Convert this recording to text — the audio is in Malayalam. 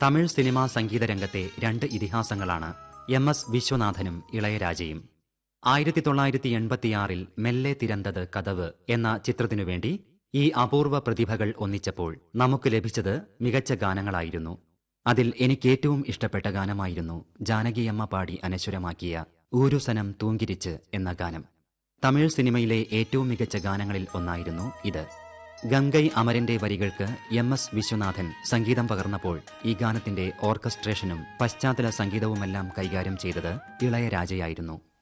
തമിഴ് സിനിമാ സംഗീത രംഗത്തെ രണ്ട് ഇതിഹാസങ്ങളാണ് എം എസ് വിശ്വനാഥനും ഇളയരാജയും ആയിരത്തി തൊള്ളായിരത്തി എൺപത്തിയാറിൽ മെല്ലെ തിരന്തത് കഥവ് എന്ന ചിത്രത്തിനു വേണ്ടി ഈ അപൂർവ പ്രതിഭകൾ ഒന്നിച്ചപ്പോൾ നമുക്ക് ലഭിച്ചത് മികച്ച ഗാനങ്ങളായിരുന്നു അതിൽ എനിക്കേറ്റവും ഇഷ്ടപ്പെട്ട ഗാനമായിരുന്നു ജാനകിയമ്മ പാടി അനശ്വരമാക്കിയ ഊരുസനം തൂങ്കിരിച്ച് എന്ന ഗാനം തമിഴ് സിനിമയിലെ ഏറ്റവും മികച്ച ഗാനങ്ങളിൽ ഒന്നായിരുന്നു ഇത് ഗംഗൈ അമരന്റെ വരികൾക്ക് എം എസ് വിശ്വനാഥൻ സംഗീതം പകർന്നപ്പോൾ ഈ ഗാനത്തിന്റെ ഓർക്കസ്ട്രേഷനും പശ്ചാത്തല സംഗീതവുമെല്ലാം കൈകാര്യം ചെയ്തത് ഇളയരാജയായിരുന്നു